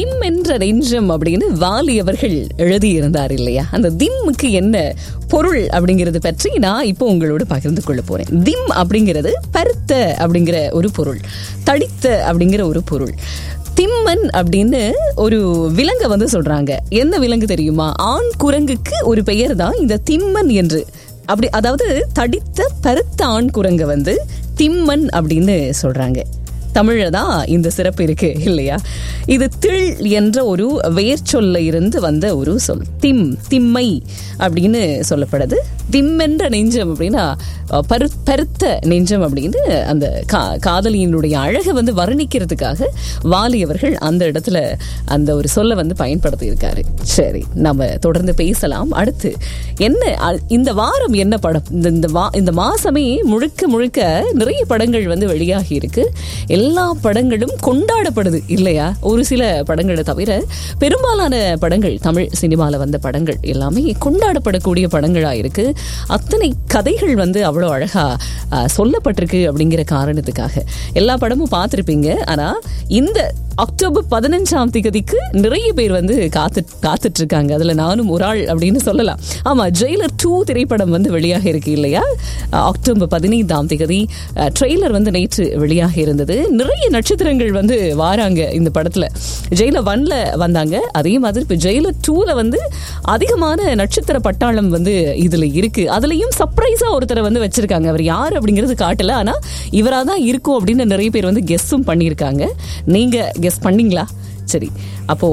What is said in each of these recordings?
Thiem என்ற நெஞ்சம் அப்படின்னு வாலி அவர்கள் எழுதியிருந்தார் இல்லையா அந்த திம்முக்கு என்ன பொருள் அப்படிங்கிறது பற்றி நான் இப்போ உங்களோட பகிர்ந்து கொள்ள போறேன் திம் அப்படிங்கிறது பருத்த அப்படிங்கிற ஒரு பொருள் தடித்த அப்படிங்கிற ஒரு பொருள் திம்மன் அப்படின்னு ஒரு விலங்கை வந்து சொல்றாங்க என்ன விலங்கு தெரியுமா ஆண் குரங்குக்கு ஒரு பெயர் தான் இந்த திம்மன் என்று அப்படி அதாவது தடித்த பருத்த ஆண் குரங்க வந்து திம்மன் அப்படின்னு சொல்றாங்க தமிழ்ல தான் இந்த சிறப்பு இருக்கு இல்லையா இது திள் என்ற ஒரு வேர்ச்சொல்ல இருந்து வந்த ஒரு சொல் திம் திம்மை அப்படின்னு சொல்லப்படுது திம்மென்ற நெஞ்சம் அப்படின்னா அஹ், பரு பருத்த நெஞ்சம் அப்படின்னு அந்த கா காதலியினுடைய அழகை வந்து வர்ணிக்கிறதுக்காக வாலி அவர்கள் அந்த இடத்துல அந்த ஒரு சொல்லை வந்து பயன்படுத்தி இருக்காரு சரி நம்ம தொடர்ந்து பேசலாம் அடுத்து என்ன அ- இந்த வாரம் என்ன படம் இந்த இந்த வா இந்த மாசமே முழுக்க முழுக்க நிறைய படங்கள் வந்து வெளியாகி இருக்கு எல்லா படங்களும் கொண்டாடப்படுது இல்லையா ஒரு சில படங்களை தவிர பெரும்பாலான படங்கள் தமிழ் சினிமால வந்த படங்கள் எல்லாமே கொண்டாடப்படக்கூடிய படங்களா இருக்கு அத்தனை கதைகள் வந்து அவ்வளோ அழகா ஆ, சொல்லப்பட்டிருக்கு அப்படிங்கிற காரணத்துக்காக எல்லா படமும் பார்த்துருப்பீங்க ஆனா இந்த அக்டோபர் பதினஞ்சாம் தேதிக்கு நிறைய பேர் வந்து காத்து காத்துட்டு இருக்காங்க அதுல நானும் ஒரு ஆள் அப்படின்னு சொல்லலாம் ஆமா ஜெயிலர் டூ திரைப்படம் வந்து வெளியாக இருக்கு இல்லையா அஹ், அக்டோபர் பதினைந்தாம் தேதி ட்ரெய்லர் வந்து நேற்று வெளியாக இருந்தது நிறைய நட்சத்திரங்கள் வந்து வாராங்க இந்த படத்துல ஜெயிலர் ஒன்ல வந்தாங்க அதே மாதிரி இப்போ ஜெயிலர் டூல வந்து அதிகமான நட்சத்திர பட்டாளம் வந்து இதுல இருக்கு அதுலயும் சர்ப்ரைஸா ஒருத்தரை வந்து வச்சிருக்காங்க அவர் யார் அப்படிங்கிறது காட்டல ஆனா இவரா தான் இருக்கும் அப்படின்னு நிறைய பேர் வந்து கெஸ்ஸும் பண்ணியிருக்காங்க நீங்க கெஸ் பண்ணீங்களா சரி அப்போ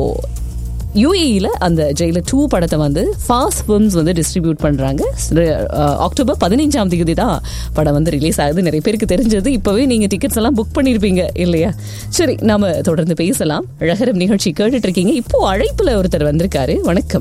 யூஏஇல அந்த ஜெயில டூ படத்தை வந்து ஃபாஸ்ட் ஃபிலிம்ஸ் வந்து டிஸ்ட்ரிபியூட் பண்றாங்க அஹ், அக்டோபர் பதினைஞ்சாம் தேதி தான் படம் வந்து ரிலீஸ் ஆகுது நிறைய பேருக்கு தெரிஞ்சது இப்பவே நீங்க டிக்கெட்ஸ் எல்லாம் புக் பண்ணிருப்பீங்க இல்லையா சரி நாம தொடர்ந்து பேசலாம் அழகரம் நிகழ்ச்சி கேட்டுட்டு இருக்கீங்க இப்போ அழைப்புல ஒருத்தர் வந்திருக்காரு வணக்கம்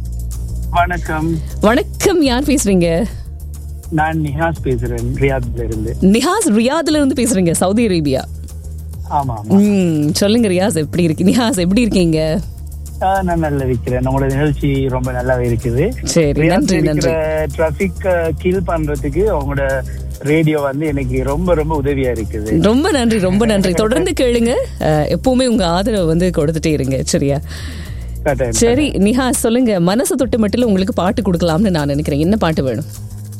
வணக்கம் வணக்கம் யார் பேசுறீங்க நான் நிஹாஸ் பேசுறேன் ரியாத்ல இருந்து நிஹாஸ் ரியாத்ல இருந்து பேசுறீங்க சவுதி அரேபியா ஆமா ஆமா ம் சொல்லுங்க ரியாஸ் எப்படி இருக்கு நிஹாஸ் எப்படி இருக்கீங்க ஆ, நான் நல்லா இருக்கிறேன் உங்களோட நிகழ்ச்சி ரொம்ப நல்லாவே இருக்குது சரி நன்றி நன்றி டிராபிக் கீல் பண்றதுக்கு உங்களோட ரேடியோ வந்து எனக்கு ரொம்ப ரொம்ப உதவியா இருக்குது ரொம்ப நன்றி ரொம்ப நன்றி தொடர்ந்து கேளுங்க அஹ், எப்பவுமே உங்க ஆதரவு வந்து கொடுத்துட்டே இருங்க சரியா கட்டாயம். சரி நிஹா சொல்லுங்க மனசு தொட்டு மட்டும் உங்களுக்கு பாட்டு கொடுக்கலாம்னு நான் நினைக்கிறேன் என்ன பாட்டு வேணும்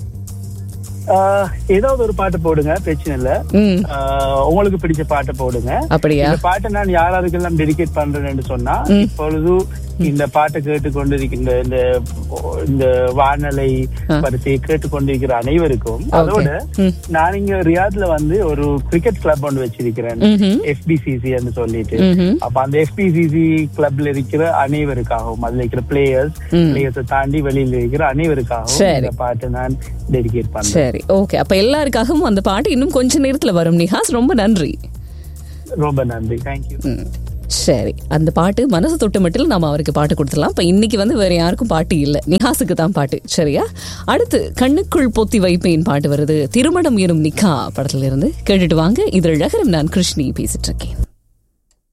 ஆ, ஏதாவது ஒரு பாட்டு போடுங்க பிரச்சனை இல்ல ம் ஆ, உங்களுக்கு பிடிச்ச பாட்டை போடுங்க அப்படியா இந்த பாட்டை நான் யாராருக்கெல்லாம் டெடிகேட் பண்றேன்னு சொன்னா இப்பொழுது இந்த பாட்டை கேட்டுக்கொண்டிருக்கின்ற இந்த இந்த வானலை வரிசையை கேட்டுக்கொண்டிருக்கிற அனைவருக்கும் அதோட ம். நான் இங்க ரியாத்ல வந்து ஒரு கிரிக்கெட் கிளப் ஒன்று வச்சிருக்கிறேன் ம்ஹும். எஃபிசிசி சொல்லிட்டு ம்ஹும். அப்ப அந்த எஃபிசிசி கிளப்ல இருக்கிற அனைவருக்காகவும் அதுல இருக்கிற பிளேயர்ஸ் ம். பிளேயர்ஸை தாண்டி வெளியில இருக்கிற அனைவருக்காகவும் சரி. இந்த பாட்டை நான் டெடிகேட் பண்றேன் சரி ஓகே அப்ப எல்லாருக்காகவும் அந்த பாட்டு இன்னும் கொஞ்ச நேரத்துல வரும் நிஹாஸ் ரொம்ப நன்றி ரொம்ப நன்றி தேங்க்யூ ம். சரி அந்த பாட்டு மனசு தொட்டு மட்டும் நாம அவருக்கு பாட்டு கொடுத்துடலாம் இப்ப இன்னைக்கு வந்து வேற யாருக்கும் பாட்டு இல்ல நிஹாஸுக்கு தான் பாட்டு சரியா அடுத்து கண்ணுக்குள் பொத்தி வைப்பேன் பாட்டு வருது திருமணம் எனும் நிக்கா படத்துல இருந்து கேட்டுட்டு வாங்க இதில் அழகரம் நான் கிருஷ்ணி பேசிட்டு இருக்கேன்